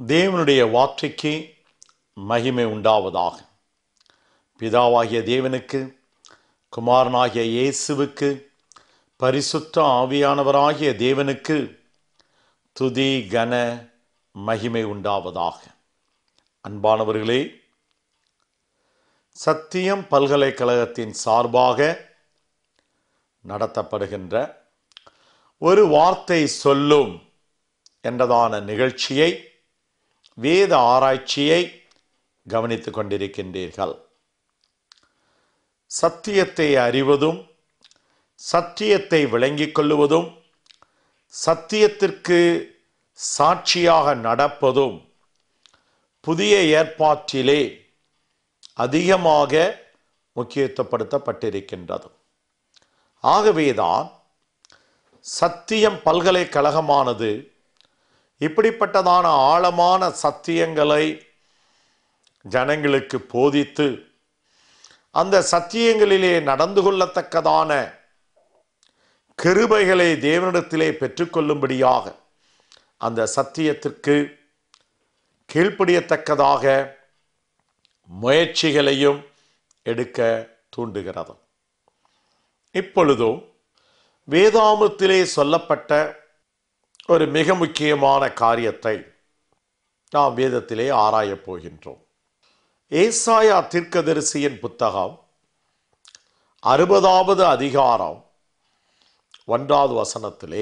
தேவனுடைய வார்த்தைக்கு மகிமை உண்டாவதாக பிதாவாகிய தேவனுக்கு குமாரனாகிய இயேசுவுக்கு பரிசுத்த ஆவியானவராகிய தேவனுக்கு துதி கன மகிமை உண்டாவதாக அன்பானவர்களே சத்தியம் பல்கலைக்கழகத்தின் சார்பாக நடத்தப்படுகின்ற ஒரு வார்த்தை சொல்லும் என்றதான நிகழ்ச்சியை வேத ஆராய்ச்சியை கவனித்துக் கொண்டிருக்கின்றீர்கள் சத்தியத்தை அறிவதும் சத்தியத்தை விளங்கிக் கொள்ளுவதும் சத்தியத்திற்கு சாட்சியாக நடப்பதும் புதிய ஏற்பாட்டிலே அதிகமாக முக்கியத்துவப்படுத்தப்பட்டிருக்கின்றது ஆகவேதான் சத்தியம் பல்கலைக்கழகமானது இப்படிப்பட்டதான ஆழமான சத்தியங்களை ஜனங்களுக்கு போதித்து அந்த சத்தியங்களிலே நடந்து கொள்ளத்தக்கதான கிருபைகளை தேவனிடத்திலே பெற்றுக்கொள்ளும்படியாக அந்த சத்தியத்திற்கு கீழ்ப்படியத்தக்கதாக முயற்சிகளையும் எடுக்க தூண்டுகிறது இப்பொழுதும் வேதாமத்திலே சொல்லப்பட்ட ஒரு மிக முக்கியமான காரியத்தை நாம் வேதத்திலே ஆராயப் போகின்றோம் ஏசாயா தீர்க்கதரிசியின் புத்தகம் அறுபதாவது அதிகாரம் ஒன்றாவது வசனத்திலே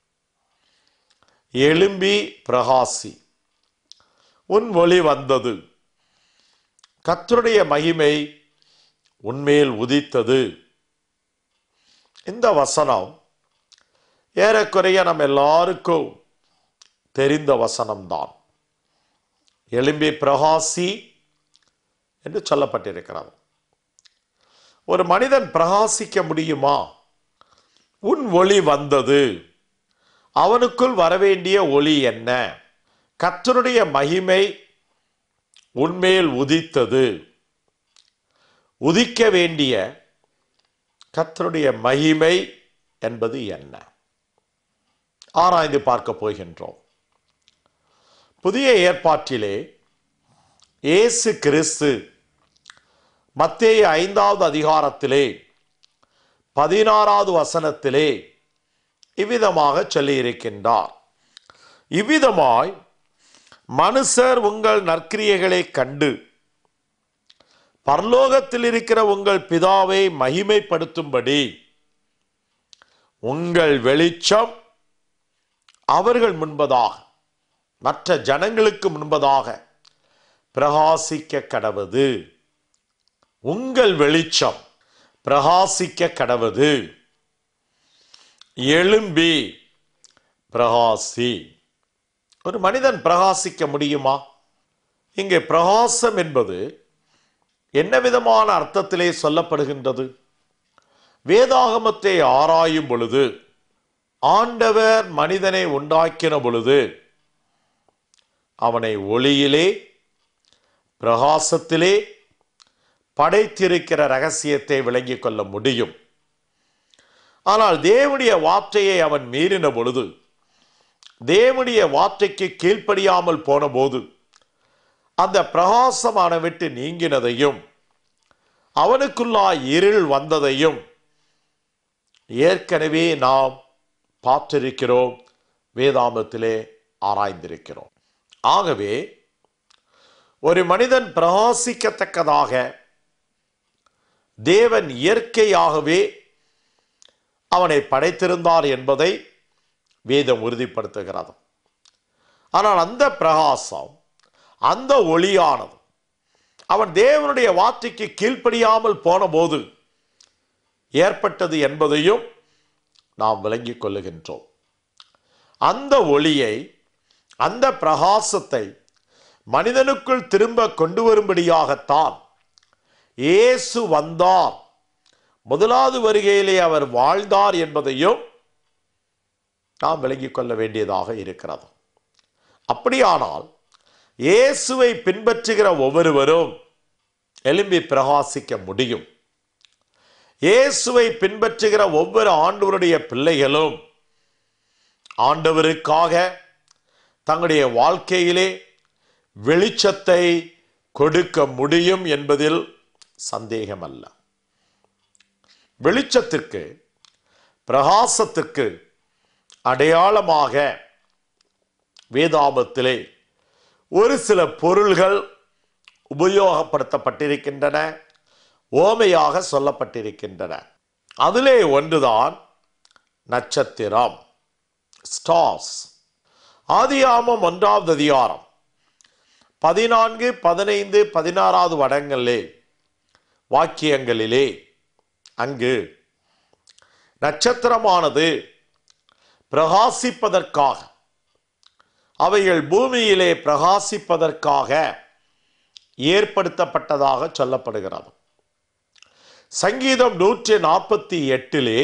எழும்பி பிரகாசி உன் ஒளி வந்தது கத்தருடைய மகிமை உன்மேல் உதித்தது இந்த வசனம் ஏறக்குறைய நம்ம எல்லாருக்கும் தெரிந்த வசனம்தான் எழும்பி பிரகாசி என்று சொல்லப்பட்டிருக்கிறது ஒரு மனிதன் பிரகாசிக்க முடியுமா உன் ஒளி வந்தது அவனுக்குள் வரவேண்டிய ஒளி என்ன கத்தருடைய மகிமை உன்மேல் உதித்தது உதிக்க வேண்டிய கத்தருடைய மகிமை என்பது என்ன ஆராய்ந்து பார்க்க போகின்றோம் புதிய ஏற்பாட்டிலே இயேசு கிறிஸ்து மத்தேய ஐந்தாவது அதிகாரத்திலே பதினாறாவது வசனத்திலே இவ்விதமாக சொல்லியிருக்கின்றார் இவ்விதமாய் மனுஷர் உங்கள் நற்கிரியைகளை கண்டு பரலோகத்தில் இருக்கிற உங்கள் பிதாவை மகிமைப்படுத்தும்படி உங்கள் வெளிச்சம் அவர்கள் முன்பதாக மற்ற ஜனங்களுக்கு முன்பதாக பிரகாசிக்க கடவது உங்கள் வெளிச்சம் பிரகாசிக்க கடவது எழும்பி பிரகாசி ஒரு மனிதன் பிரகாசிக்க முடியுமா இங்கே பிரகாசம் என்பது என்ன விதமான அர்த்தத்திலே சொல்லப்படுகின்றது வேதாகமத்தை ஆராயும் பொழுது ஆண்டவர் மனிதனை உண்டாக்கின பொழுது அவனை ஒளியிலே பிரகாசத்திலே படைத்திருக்கிற ரகசியத்தை விளங்கிக் கொள்ள முடியும் ஆனால் தேவனுடைய வார்த்தையை அவன் மீறின பொழுது தேவனுடைய வார்த்தைக்கு கீழ்ப்படியாமல் போன போது அந்த பிரகாசமான விட்டு நீங்கினதையும் அவனுக்குள்ளா இருள் வந்ததையும் ஏற்கனவே நாம் பார்த்திருக்கிறோம் வேதாமத்திலே ஆராய்ந்திருக்கிறோம் ஆகவே ஒரு மனிதன் பிரகாசிக்கத்தக்கதாக தேவன் இயற்கையாகவே அவனை படைத்திருந்தார் என்பதை வேதம் உறுதிப்படுத்துகிறது ஆனால் அந்த பிரகாசம் அந்த ஒளியானது அவன் தேவனுடைய வார்த்தைக்கு கீழ்ப்படியாமல் போன போது ஏற்பட்டது என்பதையும் நாம் விளங்கிக் கொள்ளுகின்றோம் அந்த ஒளியை அந்த பிரகாசத்தை மனிதனுக்குள் திரும்ப கொண்டு வரும்படியாகத்தான் இயேசு வந்தார் முதலாவது வருகையிலே அவர் வாழ்ந்தார் என்பதையும் நாம் விளங்கிக் கொள்ள வேண்டியதாக இருக்கிறது அப்படியானால் இயேசுவை பின்பற்றுகிற ஒவ்வொருவரும் எழும்பி பிரகாசிக்க முடியும் இயேசுவை பின்பற்றுகிற ஒவ்வொரு ஆண்டவருடைய பிள்ளைகளும் ஆண்டவருக்காக தங்களுடைய வாழ்க்கையிலே வெளிச்சத்தை கொடுக்க முடியும் என்பதில் சந்தேகமல்ல வெளிச்சத்திற்கு பிரகாசத்திற்கு அடையாளமாக வேதாபத்திலே ஒரு சில பொருள்கள் உபயோகப்படுத்தப்பட்டிருக்கின்றன ஓமையாக சொல்லப்பட்டிருக்கின்றன அதிலே ஒன்றுதான் நட்சத்திரம் ஸ்டார்ஸ் ஆதியாமம் ஒன்றாவது அதிகாரம் பதினான்கு பதினைந்து பதினாறாவது வடங்களிலே வாக்கியங்களிலே அங்கு நட்சத்திரமானது பிரகாசிப்பதற்காக அவைகள் பூமியிலே பிரகாசிப்பதற்காக ஏற்படுத்தப்பட்டதாக சொல்லப்படுகிறது சங்கீதம் நூற்றி நாற்பத்தி எட்டிலே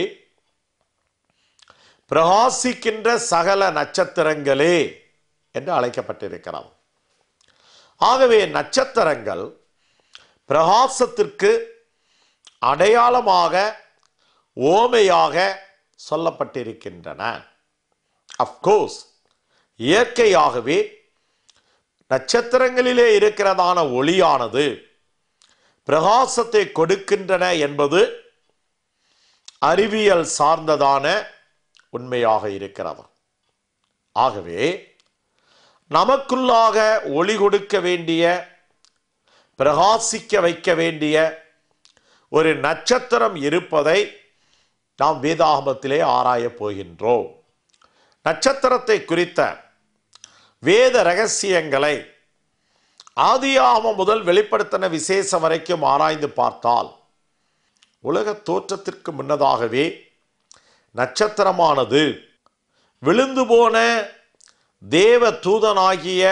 பிரகாசிக்கின்ற சகல நட்சத்திரங்களே என்று அழைக்கப்பட்டிருக்கிறது ஆகவே நட்சத்திரங்கள் பிரகாசத்திற்கு அடையாளமாக ஓமையாக சொல்லப்பட்டிருக்கின்றன அஃப்கோர்ஸ் இயற்கையாகவே நட்சத்திரங்களிலே இருக்கிறதான ஒளியானது பிரகாசத்தை கொடுக்கின்றன என்பது அறிவியல் சார்ந்ததான உண்மையாக இருக்கிறது ஆகவே நமக்குள்ளாக ஒளி கொடுக்க வேண்டிய பிரகாசிக்க வைக்க வேண்டிய ஒரு நட்சத்திரம் இருப்பதை நாம் வேதாகமத்திலே ஆராயப் போகின்றோம் நட்சத்திரத்தை குறித்த வேத ரகசியங்களை ஆதியாகமம் முதல் வெளிப்படுத்தின விசேஷம் வரைக்கும் ஆராய்ந்து பார்த்தால் உலக தோற்றத்திற்கு முன்னதாகவே நட்சத்திரமானது விழுந்து போன தேவ தூதனாகிய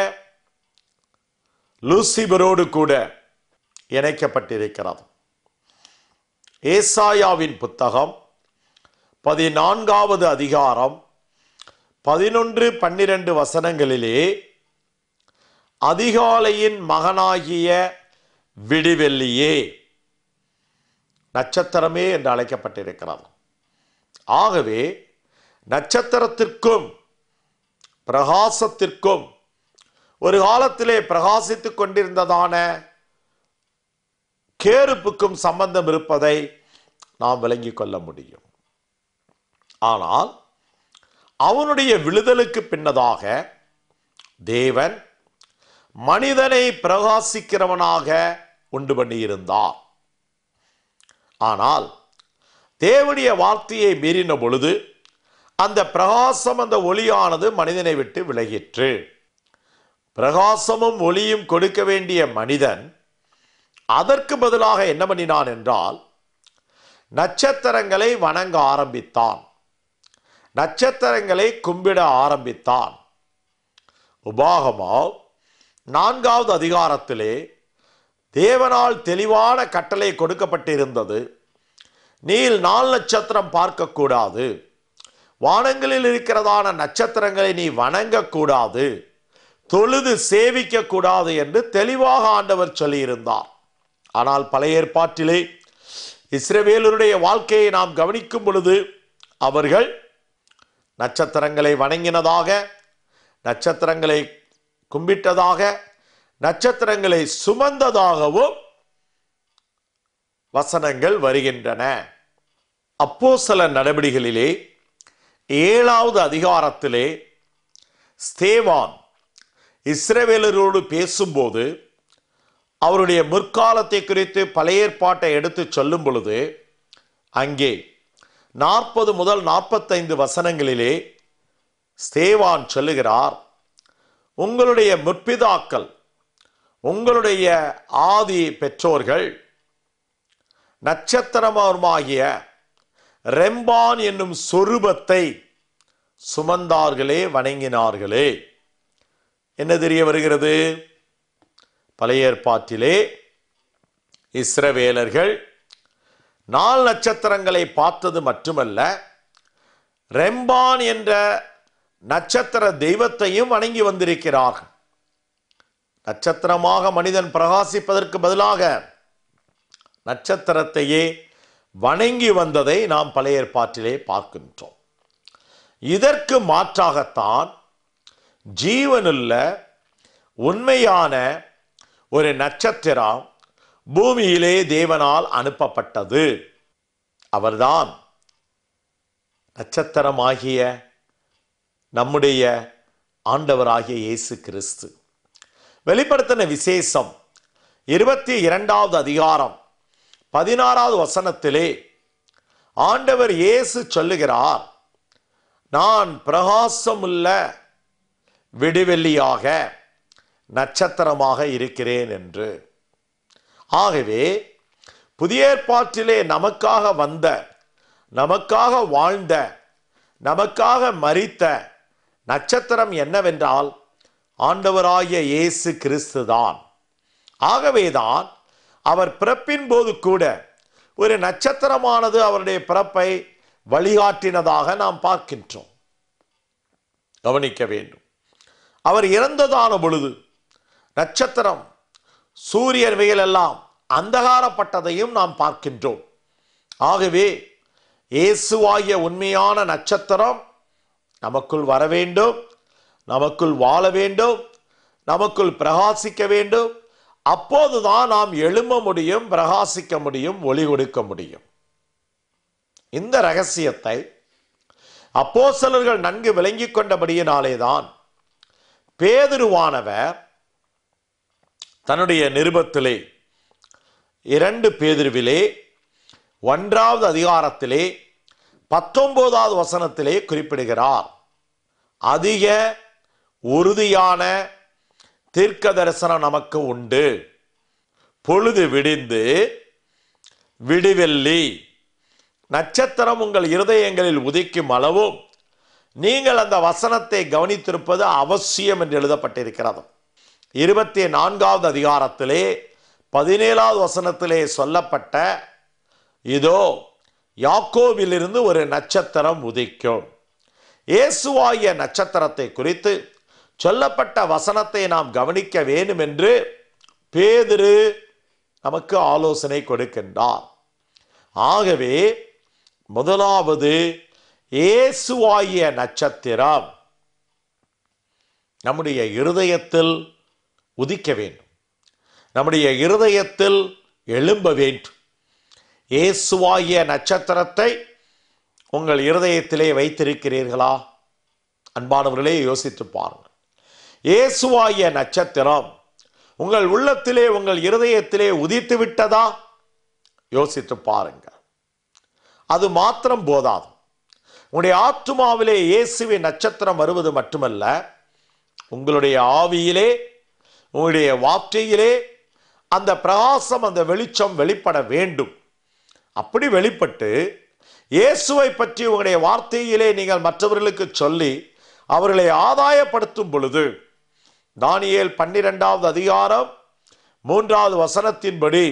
லூசிபரோடு கூட இணைக்கப்பட்டிருக்கிறது ஏசாயாவின் புத்தகம் பதினான்காவது அதிகாரம் பதினொன்று பன்னிரண்டு வசனங்களிலே அதிகாலையின் மகனாகிய விடிவெள்ளியே நட்சத்திரமே என்று அழைக்கப்பட்டிருக்கிறது ஆகவே நட்சத்திரத்திற்கும் பிரகாசத்திற்கும் ஒரு காலத்திலே பிரகாசித்துக் கொண்டிருந்ததான கேருப்புக்கும் சம்பந்தம் இருப்பதை நாம் விளங்கிக் கொள்ள முடியும் ஆனால் அவனுடைய விழுதலுக்கு பின்னதாக தேவன் மனிதனை பிரகாசிக்கிறவனாக உண்டு பண்ணியிருந்தார் ஆனால் தேவனுடைய வார்த்தையை மீறின பொழுது அந்த பிரகாசம் அந்த ஒளியானது மனிதனை விட்டு விலகிற்று பிரகாசமும் ஒளியும் கொடுக்க வேண்டிய மனிதன் அதற்கு பதிலாக என்ன பண்ணினான் என்றால் நட்சத்திரங்களை வணங்க ஆரம்பித்தான் நட்சத்திரங்களை கும்பிட ஆரம்பித்தான் உபாகமோ நான்காவது அதிகாரத்திலே தேவனால் தெளிவான கட்டளை கொடுக்கப்பட்டிருந்தது நீல் நாள் நட்சத்திரம் பார்க்கக்கூடாது வானங்களில் இருக்கிறதான நட்சத்திரங்களை நீ வணங்கக்கூடாது தொழுது சேவிக்க கூடாது என்று தெளிவாக ஆண்டவர் சொல்லியிருந்தார் ஆனால் பழைய ஏற்பாட்டிலே இஸ்ரவேலருடைய வாழ்க்கையை நாம் கவனிக்கும் பொழுது அவர்கள் நட்சத்திரங்களை வணங்கினதாக நட்சத்திரங்களை கும்பிட்டதாக நட்சத்திரங்களை சுமந்ததாகவும் வசனங்கள் வருகின்றன அப்போ சில நடவடிக்கைகளிலே ஏழாவது அதிகாரத்திலே ஸ்தேவான் இஸ்ரவேலரோடு பேசும்போது அவருடைய முற்காலத்தை குறித்து பழைய ஏற்பாட்டை எடுத்து சொல்லும் பொழுது அங்கே நாற்பது முதல் நாற்பத்தைந்து வசனங்களிலே ஸ்தேவான் சொல்லுகிறார் உங்களுடைய முற்பிதாக்கள் உங்களுடைய ஆதி பெற்றோர்கள் நட்சத்திரமாகிய ரெம்பான் என்னும் சொரூபத்தை சுமந்தார்களே வணங்கினார்களே என்ன தெரிய வருகிறது பழைய ஏற்பாட்டிலே இஸ்ரவேலர்கள் நாள் நட்சத்திரங்களை பார்த்தது மட்டுமல்ல ரெம்பான் என்ற நட்சத்திர தெய்வத்தையும் வணங்கி வந்திருக்கிறார்கள் நட்சத்திரமாக மனிதன் பிரகாசிப்பதற்கு பதிலாக நட்சத்திரத்தையே வணங்கி வந்ததை நாம் பழைய ஏற்பாட்டிலே பார்க்கின்றோம் இதற்கு மாற்றாகத்தான் ஜீவனுள்ள உண்மையான ஒரு நட்சத்திரம் பூமியிலே தேவனால் அனுப்பப்பட்டது அவர்தான் நட்சத்திரமாகிய நம்முடைய ஆண்டவராகிய இயேசு கிறிஸ்து வெளிப்படுத்தின விசேஷம் இருபத்தி இரண்டாவது அதிகாரம் பதினாறாவது வசனத்திலே ஆண்டவர் இயேசு சொல்லுகிறார் நான் பிரகாசமுள்ள விடுவெள்ளியாக நட்சத்திரமாக இருக்கிறேன் என்று ஆகவே புதிய ஏற்பாட்டிலே நமக்காக வந்த நமக்காக வாழ்ந்த நமக்காக மரித்த நட்சத்திரம் என்னவென்றால் ஆண்டவராகிய இயேசு கிறிஸ்துதான் ஆகவேதான் அவர் பிறப்பின் போது கூட ஒரு நட்சத்திரமானது அவருடைய பிறப்பை வழிகாட்டினதாக நாம் பார்க்கின்றோம் கவனிக்க வேண்டும் அவர் இறந்ததான பொழுது நட்சத்திரம் சூரியன் வெயிலெல்லாம் அந்தகாரப்பட்டதையும் நாம் பார்க்கின்றோம் ஆகவே இயேசுவாகிய உண்மையான நட்சத்திரம் நமக்குள் வர வேண்டும் நமக்குள் வாழ வேண்டும் நமக்குள் பிரகாசிக்க வேண்டும் அப்போதுதான் நாம் எழும்ப முடியும் பிரகாசிக்க முடியும் ஒளி கொடுக்க முடியும் இந்த ரகசியத்தை அப்போஸ்தலர்கள் நன்கு விளங்கிக் கொண்டபடியினாலேதான் பேதுருவானவர் தன்னுடைய நிருபத்திலே இரண்டு பேதுருவிலே ஒன்றாவது அதிகாரத்திலே பத்தொன்பதாவது வசனத்திலே குறிப்பிடுகிறார் அதிக உறுதியான தீர்க்க தரிசனம் நமக்கு உண்டு பொழுது விடிந்து விடிவெள்ளி நட்சத்திரம் உங்கள் இருதயங்களில் உதிக்கும் அளவும் நீங்கள் அந்த வசனத்தை கவனித்திருப்பது அவசியம் என்று எழுதப்பட்டிருக்கிறது இருபத்தி நான்காவது அதிகாரத்திலே பதினேழாவது வசனத்திலே சொல்லப்பட்ட இதோ யாக்கோவிலிருந்து ஒரு நட்சத்திரம் உதிக்கும் இயேசுவாகிய நட்சத்திரத்தை குறித்து சொல்லப்பட்ட வசனத்தை நாம் கவனிக்க வேண்டும் என்று பேதிரு நமக்கு ஆலோசனை கொடுக்கின்றார் ஆகவே முதலாவது இயேசுவாகிய நட்சத்திரம் நம்முடைய இருதயத்தில் உதிக்க வேண்டும் நம்முடைய இருதயத்தில் எழும்ப வேண்டும் இயேசுவாகிய நட்சத்திரத்தை உங்கள் இருதயத்திலே வைத்திருக்கிறீர்களா அன்பானவர்களே யோசித்து பாருங்கள் இயேசுவாகிய நட்சத்திரம் உங்கள் உள்ளத்திலே உங்கள் இருதயத்திலே உதித்து விட்டதா யோசித்து பாருங்கள் அது மாத்திரம் போதாது உங்களுடைய ஆத்துமாவிலே இயேசுவின் நட்சத்திரம் வருவது மட்டுமல்ல உங்களுடைய ஆவியிலே உங்களுடைய வார்த்தையிலே அந்த பிரகாசம் அந்த வெளிச்சம் வெளிப்பட வேண்டும் அப்படி வெளிப்பட்டு இயேசுவை பற்றி உங்களுடைய வார்த்தையிலே நீங்கள் மற்றவர்களுக்கு சொல்லி அவர்களை ஆதாயப்படுத்தும் பொழுது தானியேல் பன்னிரெண்டாவது அதிகாரம் மூன்றாவது வசனத்தின்படி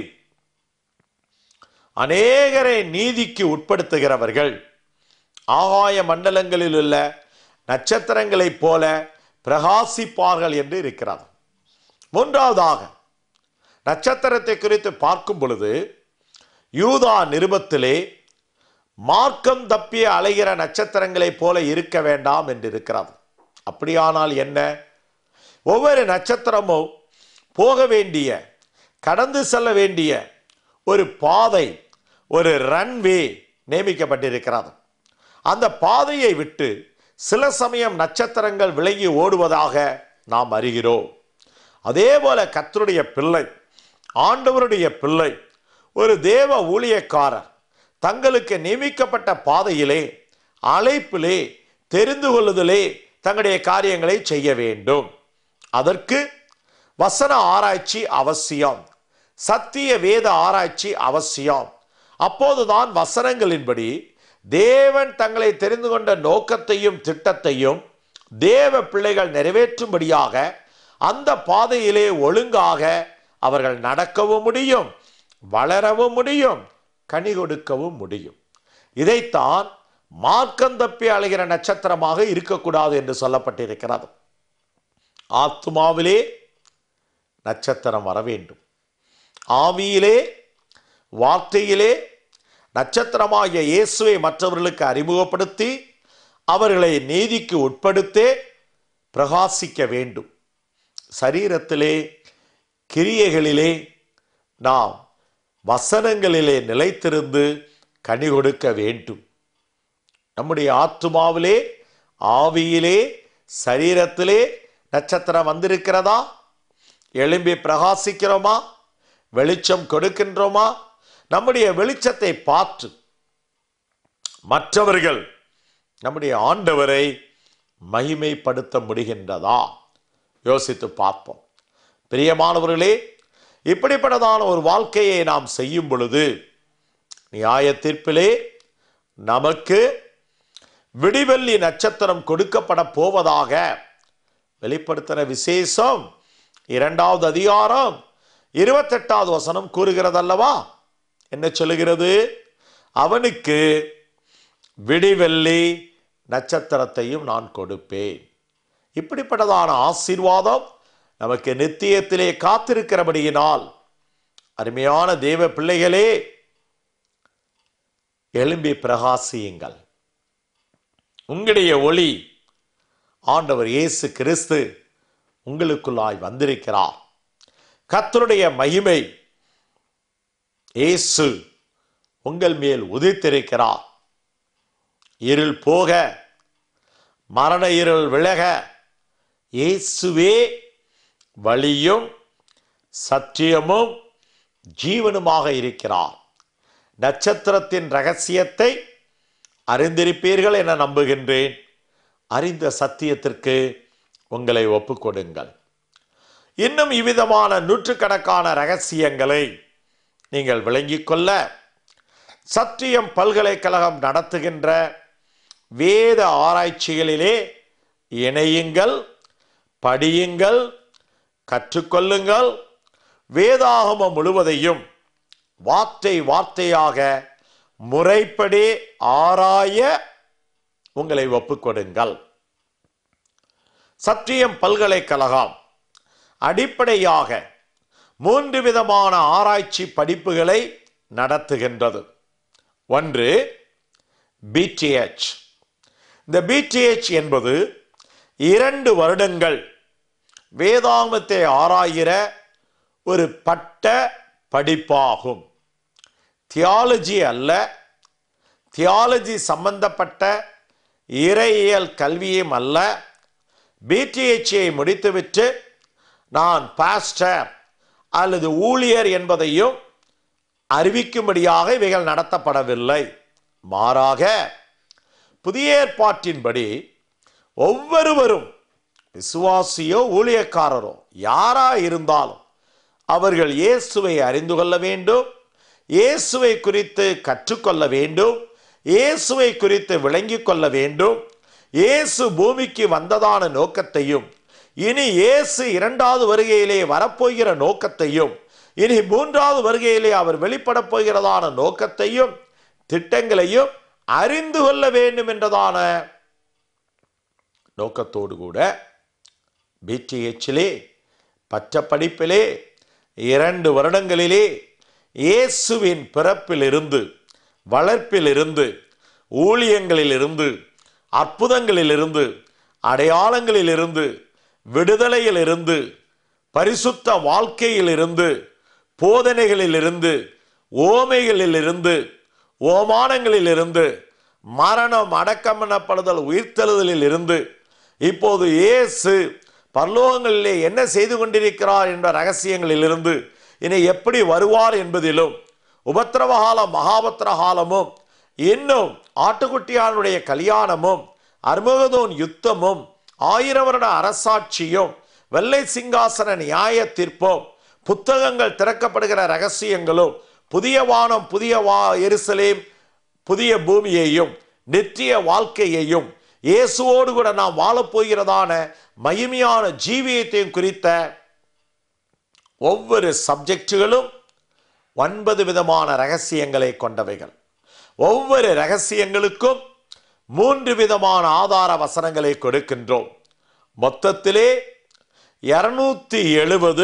அநேகரை நீதிக்கு உட்படுத்துகிறவர்கள் ஆகாய மண்டலங்களில் உள்ள நட்சத்திரங்களைப் போல பிரகாசிப்பார்கள் என்று இருக்கிறது மூன்றாவதாக நட்சத்திரத்தை குறித்து பார்க்கும் பொழுது யூதா நிருபத்திலே மார்க்கம் தப்பிய அலைகிற நட்சத்திரங்களைப் போல இருக்க வேண்டாம் என்று இருக்கிறது அப்படியானால் என்ன ஒவ்வொரு நட்சத்திரமும் போக வேண்டிய கடந்து செல்ல வேண்டிய ஒரு பாதை ஒரு ரன்வே நியமிக்கப்பட்டிருக்கிறது அந்த பாதையை விட்டு சில சமயம் நட்சத்திரங்கள் விலகி ஓடுவதாக நாம் அறிகிறோம் அதே போல கர்த்தருடைய பிள்ளை ஆண்டவருடைய பிள்ளை ஒரு தேவ ஊழியக்காரர் தங்களுக்கு நியமிக்கப்பட்ட பாதையிலே அழைப்பிலே தெரிந்து கொள்ளுதலே தங்களுடைய காரியங்களை செய்ய வேண்டும் அதற்கு வசன ஆராய்ச்சி அவசியம் சத்திய வேத ஆராய்ச்சி அவசியம் அப்போதுதான் வசனங்களின்படி தேவன் தங்களை தெரிந்து கொண்ட நோக்கத்தையும் திட்டத்தையும் தேவ பிள்ளைகள் நிறைவேற்றும்படியாக அந்த பாதையிலே ஒழுங்காக அவர்கள் நடக்கவும் முடியும் வளரவும் முடியும் கனி கொடுக்கவும் முடியும் இதைத்தான் மார்க்கம் தப்பி அலைகிற நட்சத்திரமாக இருக்கக்கூடாது என்று சொல்லப்பட்டிருக்கிறது ஆத்துமாவிலே நட்சத்திரம் வர வேண்டும் ஆவியிலே வார்த்தையிலே நட்சத்திரமாகிய இயேசுவை மற்றவர்களுக்கு அறிமுகப்படுத்தி அவர்களை நீதிக்கு உட்படுத்தே பிரகாசிக்க வேண்டும் சரீரத்திலே கிரியைகளிலே நாம் வசனங்களிலே நிலைத்திருந்து கனி கொடுக்க வேண்டும் நம்முடைய ஆத்துமாவிலே ஆவியிலே சரீரத்திலே நட்சத்திரம் வந்திருக்கிறதா எழும்பி பிரகாசிக்கிறோமா வெளிச்சம் கொடுக்கின்றோமா நம்முடைய வெளிச்சத்தை பார்த்து மற்றவர்கள் நம்முடைய ஆண்டவரை மகிமைப்படுத்த முடிகின்றதா யோசித்து பார்ப்போம் பிரியமானவர்களே இப்படிப்பட்டதான ஒரு வாழ்க்கையை நாம் செய்யும் பொழுது நியாய தீர்ப்பிலே நமக்கு விடிவெள்ளி நட்சத்திரம் கொடுக்கப்பட போவதாக வெளிப்படுத்தின விசேஷம் இரண்டாவது அதிகாரம் இருபத்தெட்டாவது வசனம் கூறுகிறதல்லவா என்ன சொல்லுகிறது அவனுக்கு விடிவெள்ளி நட்சத்திரத்தையும் நான் கொடுப்பேன் இப்படிப்பட்டதான ஆசீர்வாதம் நமக்கு நித்தியத்திலே காத்திருக்கிறபடியினால் அருமையான தேவ பிள்ளைகளே எழும்பி பிரகாசியுங்கள் உங்களுடைய ஒளி ஆண்டவர் இயேசு கிறிஸ்து உங்களுக்குள்ளாய் வந்திருக்கிறார் கர்த்தருடைய மகிமை இயேசு உங்கள் மேல் உதித்திருக்கிறார் இருள் போக மரண இருள் விலக இயேசுவே வழியும் சத்தியமும் ஜீவனுமாக இருக்கிறார் நட்சத்திரத்தின் ரகசியத்தை அறிந்திருப்பீர்கள் என நம்புகின்றேன் அறிந்த சத்தியத்திற்கு உங்களை ஒப்புக்கொடுங்கள் இன்னும் இவ்விதமான நூற்றுக்கணக்கான ரகசியங்களை நீங்கள் விளங்கிக் கொள்ள சத்தியம் பல்கலைக்கழகம் நடத்துகின்ற வேத ஆராய்ச்சிகளிலே இணையுங்கள் படியுங்கள் கற்றுக்கொள்ளுங்கள் வேதாகமம் முழுவதையும் வார்த்தை வார்த்தையாக முறைப்படி ஆராய உங்களை ஒப்புக்கொடுங்கள் சத்தியம் பல்கலைக்கழகம் அடிப்படையாக மூன்று விதமான ஆராய்ச்சி படிப்புகளை நடத்துகின்றது ஒன்று பிடிஎச் இந்த பிடிஎச் என்பது இரண்டு வருடங்கள் வேதாங்கத்தை ஆராயிற ஒரு பட்ட படிப்பாகும் தியாலஜி அல்ல தியாலஜி சம்பந்தப்பட்ட இறையியல் கல்வியும் அல்ல பிடிஎச்ஐ முடித்துவிட்டு நான் பாஸ்டர் அல்லது ஊழியர் என்பதையும் அறிவிக்கும்படியாக இவைகள் நடத்தப்படவில்லை மாறாக புதிய ஏற்பாட்டின்படி ஒவ்வொருவரும் விசுவாசியோ ஊழியக்காரரோ யாரா இருந்தாலும் அவர்கள் இயேசுவை அறிந்து கொள்ள வேண்டும் இயேசுவை குறித்து கற்றுக்கொள்ள வேண்டும் இயேசுவை குறித்து விளங்கிக் கொள்ள வேண்டும் இயேசு பூமிக்கு வந்ததான நோக்கத்தையும் இனி இயேசு இரண்டாவது வருகையிலே வரப்போகிற நோக்கத்தையும் இனி மூன்றாவது வருகையிலே அவர் வெளிப்படப் போகிறதான நோக்கத்தையும் திட்டங்களையும் அறிந்து கொள்ள வேண்டும் என்றதான நோக்கத்தோடு கூட பிடிஎச்சிலே பற்ற படிப்பிலே இரண்டு வருடங்களிலே இயேசுவின் பிறப்பிலிருந்து வளர்ப்பிலிருந்து ஊழியங்களிலிருந்து அற்புதங்களிலிருந்து அடையாளங்களிலிருந்து விடுதலையிலிருந்து பரிசுத்த வாழ்க்கையிலிருந்து போதனைகளிலிருந்து ஓமைகளிலிருந்து ஓமானங்களிலிருந்து மரணம் அடக்கம் எனப்படுதல் உயிர்த்தெழுதலில் இருந்து இப்போது இயேசு பரலோகங்களிலே என்ன செய்து கொண்டிருக்கிறார் என்ற ரகசியங்களிலிருந்து இனி எப்படி வருவார் என்பதிலும் உபத்திரவகால மகாபத்திரகாலமும் இன்னும் ஆட்டுக்குட்டியானுடைய கல்யாணமும் அர்மகதோன் யுத்தமும் ஆயிரம் வருட அரசாட்சியும் வெள்ளை சிங்காசன நியாய தீர்ப்பும் புத்தகங்கள் திறக்கப்படுகிற ரகசியங்களும் புதிய வானம் புதிய வா எருசலேம் புதிய பூமியையும் நித்திய வாழ்க்கையையும் இயேசுவோடு கூட நாம் வாழப்போகிறதான மகிமையான ஜீவியத்தையும் குறித்த ஒவ்வொரு சப்ஜெக்டுகளும் ஒன்பது விதமான ரகசியங்களை கொண்டவைகள் ஒவ்வொரு ரகசியங்களுக்கும் மூன்று விதமான ஆதார வசனங்களை கொடுக்கின்றோம் மொத்தத்திலே இருநூத்தி எழுபது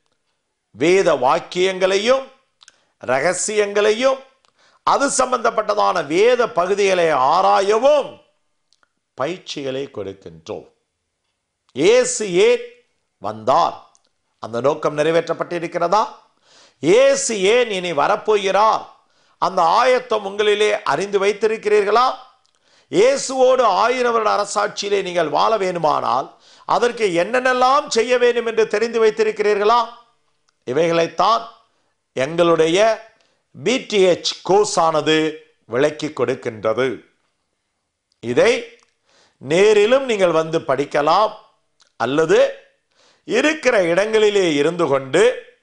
வேத வாக்கியங்களையும் ரகசியங்களையும் அது சம்பந்தப்பட்டதான வேத பகுதிகளை ஆராயவும் பயிற்சிகளை கொடுக்கின்றோம் இயேசு ஏன் வந்தார் அந்த நோக்கம் நிறைவேற்றப்பட்டிருக்கிறதா இயேசு ஏன் இனி வரப்போகிறார் அந்த ஆயத்தம் உங்களிலே அறிந்து வைத்திருக்கிறீர்களா இயேசுவோடு ஆயிரம் வருட அரசாட்சியிலே நீங்கள் வாழ வேண்டுமானால் அதற்கு என்னென்னலாம் செய்ய வேண்டும் என்று தெரிந்து வைத்திருக்கிறீர்களா இவைகளைத்தான் எங்களுடைய பிடிஹெச் கோர்ஸ் ஆனது விளக்கி கொடுக்கின்றது இதை நேரிலும் நீங்கள் வந்து படிக்கலாம் அல்லது இருக்கிற இடங்களிலே இருந்து கொண்டு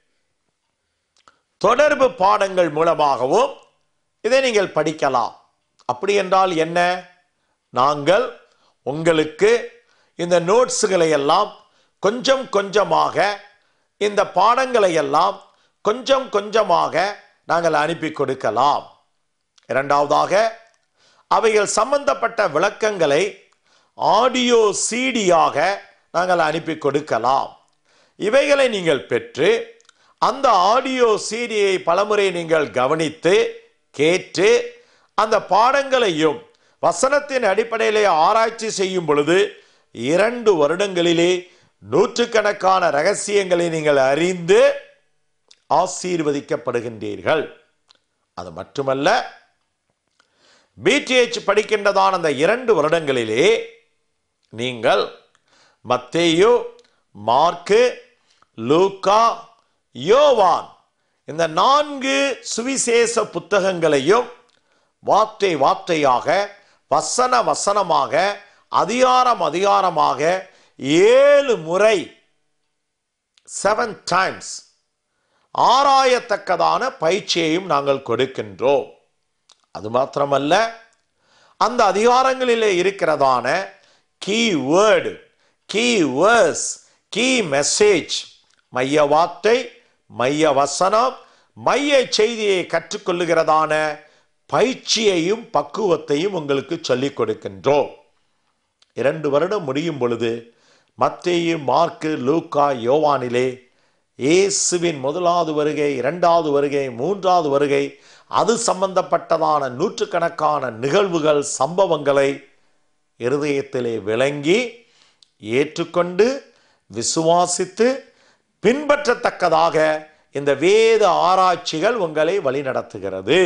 தொடர்பு பாடங்கள் மூலமாகவும் இதை நீங்கள் படிக்கலாம் அப்படி என்றால் என்ன நாங்கள் உங்களுக்கு இந்த நோட்ஸுகளை எல்லாம் கொஞ்சம் கொஞ்சமாக இந்த பாடங்களை எல்லாம் கொஞ்சம் கொஞ்சமாக நாங்கள் அனுப்பி கொடுக்கலாம் இரண்டாவதாக அவைகள் சம்பந்தப்பட்ட விளக்கங்களை ஆடியோ சீடியாக நாங்கள் அனுப்பி கொடுக்கலாம் இவைகளை நீங்கள் பெற்று அந்த ஆடியோ சீடியை பலமுறை நீங்கள் கவனித்து கேட்டு அந்த பாடங்களையும் வசனத்தின் அடிப்படையிலே ஆராய்ச்சி செய்யும் பொழுது இரண்டு வருடங்களிலே நூற்றுக்கணக்கான ரகசியங்களை நீங்கள் அறிந்து ஆசீர்வதிக்கப்படுகின்றீர்கள் அது மட்டுமல்ல பிடிஎச் படிக்கின்றதான அந்த இரண்டு வருடங்களிலே நீங்கள் மத்தேயு மார்க்கு லூக்கா யோவான் இந்த நான்கு சுவிசேஷ புத்தகங்களையும் வார்த்தை வார்த்தையாக வசன வசனமாக அதிகாரம் அதிகாரமாக ஏழு முறை செவன் டைம்ஸ் ஆராயத்தக்கதான பயிற்சியையும் நாங்கள் கொடுக்கின்றோம் அது மாத்திரமல்ல அந்த அதிகாரங்களிலே இருக்கிறதான key word key words key message மைய வார்த்தை மைய வசனம் மைய செய்தியை கற்றுக்கொள்ளுகிறதான பயிற்சியையும் பக்குவத்தையும் உங்களுக்கு சொல்லிக் கொடுக்கின்றோம் இரண்டு வருடம் முடியும் பொழுது மத்தேயு மார்க்கு லூக்கா யோவானிலே இயேசுவின் முதலாவது வருகை இரண்டாவது வருகை மூன்றாவது வருகை அது சம்பந்தப்பட்டதான நூற்றுக்கணக்கான நிகழ்வுகள் சம்பவங்களை இருதயத்திலே விளங்கி ஏற்றுக்கொண்டு விசுவாசித்து பின்பற்றத்தக்கதாக இந்த வேத ஆராய்ச்சிகள் உங்களை வழிநடத்துகிறது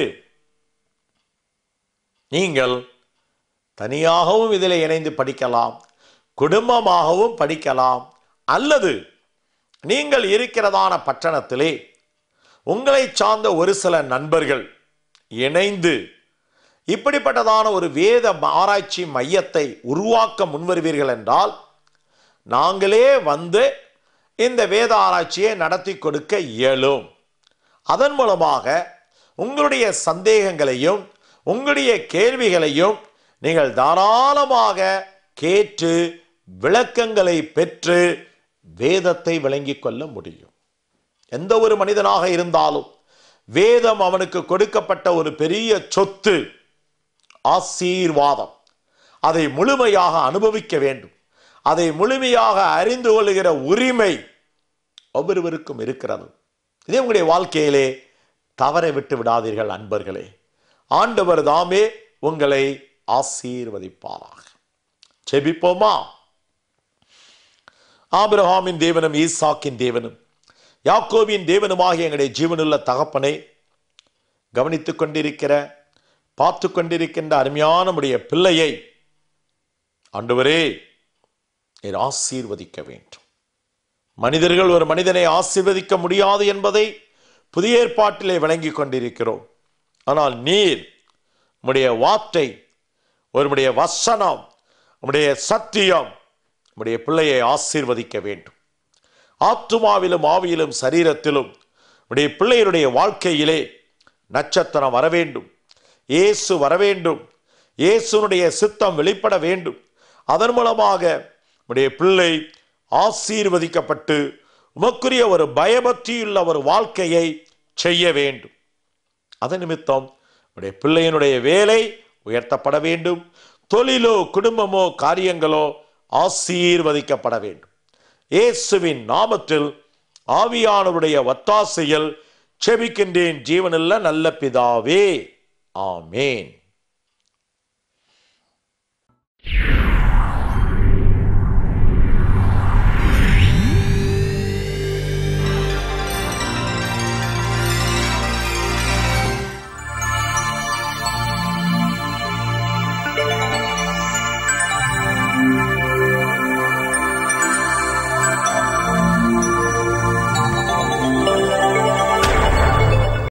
நீங்கள் தனியாகவும் இதில் இணைந்து படிக்கலாம் குடும்பமாகவும் படிக்கலாம் அல்லது நீங்கள் இருக்கிறதான பட்டணத்திலே உங்களை சார்ந்த ஒரு சில நண்பர்கள் இணைந்து இப்படிப்பட்டதான ஒரு வேத ஆராய்ச்சி மையத்தை உருவாக்க முன்வருவீர்கள் என்றால் நாங்களே வந்து இந்த வேத ஆராய்ச்சியை நடத்தி கொடுக்க இயலும் அதன் மூலமாக உங்களுடைய சந்தேகங்களையும் உங்களுடைய கேள்விகளையும் நீங்கள் தாராளமாக கேட்டு விளக்கங்களை பெற்று வேதத்தை விளங்கிக் கொள்ள முடியும் எந்த ஒரு மனிதனாக இருந்தாலும் வேதம் அவனுக்கு கொடுக்கப்பட்ட ஒரு பெரிய சொத்து ஆசீர்வாதம் அதை முழுமையாக அனுபவிக்க வேண்டும் அதை முழுமையாக அறிந்து கொள்ளுகிற உரிமை ஒவ்வொருவருக்கும் இருக்கிறது இதே உங்களுடைய வாழ்க்கையிலே தவற விட்டு விடாதீர்கள் அன்பர்களே ஆண்டவர் தாமே உங்களை ஆசீர்வதிப்பாராக செபிப்போமா ஆபிரஹாமின் தேவனும் ஈசாக்கின் தேவனும் யாக்கோவின் தேவனுமாகிய எங்களுடைய ஜீவனுள்ள தகப்பனை கவனித்துக் கொண்டிருக்கிற பார்த்து கொண்டிருக்கின்ற அருமையான நம்முடைய பிள்ளையை ஆண்டவரே நீர் ஆசீர்வதிக்க வேண்டும் மனிதர்கள் ஒரு மனிதனை ஆசீர்வதிக்க முடியாது என்பதை புதிய ஏற்பாட்டிலே விளங்கிக் கொண்டிருக்கிறோம் ஆனால் நீர் உம்முடைய வார்த்தை ஒருமுடைய வசனம் உம்முடைய சத்தியம் உம்முடைய பிள்ளையை ஆசீர்வதிக்க வேண்டும் ஆத்துமாவிலும் ஆவியிலும் சரீரத்திலும் உடைய பிள்ளைகளுடைய வாழ்க்கையிலே நட்சத்திரம் வர வேண்டும் இயேசு வர வேண்டும் இயேசுனுடைய சித்தம் வெளிப்பட வேண்டும் அதன் மூலமாக உடைய பிள்ளை ஆசீர்வதிக்கப்பட்டு உமக்குரிய ஒரு பயபக்தியுள்ள ஒரு வாழ்க்கையை செய்ய வேண்டும் அதன் நிமித்தம் உடைய பிள்ளையினுடைய வேலை உயர்த்தப்பட வேண்டும் தொழிலோ குடும்பமோ காரியங்களோ ஆசீர்வதிக்கப்பட வேண்டும் இயேசுவின் நாமத்தில் ஆவியானவருடைய ஒத்தாசையில் செபிக்கின்றேன் ஜீவனுள்ள நல்ல பிதாவே ஆமேன்